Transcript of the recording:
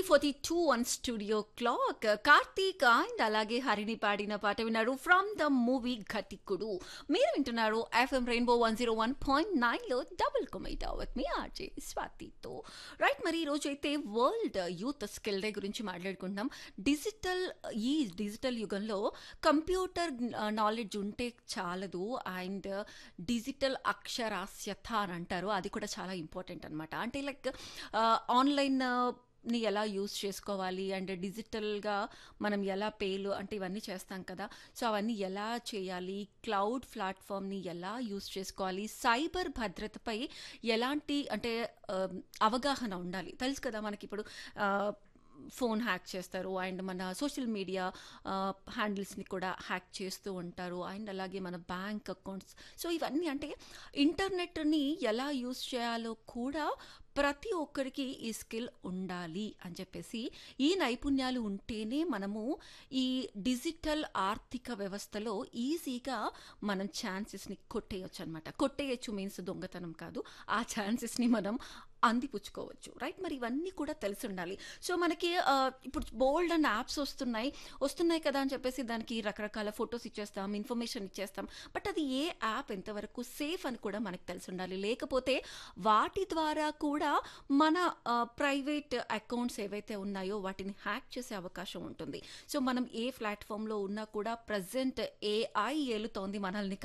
forty two one studio clock Karthik and అలాగే హరిని పాడిన పాట విన్నారు ఫ్రమ్ ద మూవీ ఘటికుడు మీరు వింటున్నారు FM Rainbow one zero one point నైన్లో డబుల్ కొమైటా విత్ మీ ఆర్జే స్వాతితో రైట్ మరి ఈరోజు అయితే వరల్డ్ యూత్ స్కిల్ డే గురించి మాట్లాడుకుంటున్నాం డిజిటల్ ఈ డిజిటల్ యుగంలో కంప్యూటర్ నాలెడ్జ్ ఉంటే చాలదు అండ్ డిజిటల్ అక్షరాస్యత అని అంటారు అది కూడా చాలా ఇంపార్టెంట్ అనమాట అంటే లైక్ ఆన్లైన్ ని ఎలా యూస్ చేసుకోవాలి అండ్ డిజిటల్గా మనం ఎలా పేలు అంటే ఇవన్నీ చేస్తాం కదా సో అవన్నీ ఎలా చేయాలి క్లౌడ్ ప్లాట్ఫామ్ని ఎలా యూస్ చేసుకోవాలి సైబర్ భద్రతపై ఎలాంటి అంటే ఆ, అవగాహన ఉండాలి తెలుసు కదా మనకి ఇప్పుడు ఆ, ఫోన్ హ్యాక్ చేస్తారు అండ్ మన సోషల్ మీడియా హ్యాండిల్స్ని కూడా హ్యాక్ చేస్తూ ఉంటారు అండ్ అలాగే మన బ్యాంక్ అకౌంట్స్ సో ఇవన్నీ అంటే ఇంటర్నెట్ని ఎలా యూస్ చేయాలో కూడా ప్రతి ఒక్కరికి ఈ స్కిల్ ఉండాలి అని చెప్పేసి ఈ నైపుణ్యాలు ఉంటేనే మనము ఈ డిజిటల్ ఆర్థిక వ్యవస్థలో ఈజీగా మనం ఛాన్సెస్ని కొట్టేయచ్చు అనమాట కొట్టేయచ్చు మీన్స్ దొంగతనం కాదు ఆ ఛాన్సెస్ని మనం అందిపుచ్చుకోవచ్చు రైట్ మరి ఇవన్నీ కూడా తెలిసి ఉండాలి సో మనకి ఆ, ఇప్పుడు బోల్డ్ అండ్ యాప్స్ వస్తున్నాయి వస్తున్నాయి కదా అని చెప్పేసి దానికి రకరకాల ఫొటోస్ ఇచ్చేస్తాం ఇన్ఫర్మేషన్ ఇచ్చేస్తాం బట్ అది ఏ యాప్ ఎంతవరకు సేఫ్ అని కూడా మనకు తెలిసి ఉండాలి లేకపోతే వాటి ద్వారా కూడా మన ప్రైవేట్ అకౌంట్స్ ఏవైతే ఉన్నాయో వాటిని హ్యాక్ చేసే అవకాశం ఉంటుంది సో మనం ఏ ప్లాట్ఫామ్లో ఉన్నా కూడా ప్రజెంట్ ఏఐ ఏలుతోంది మనల్ని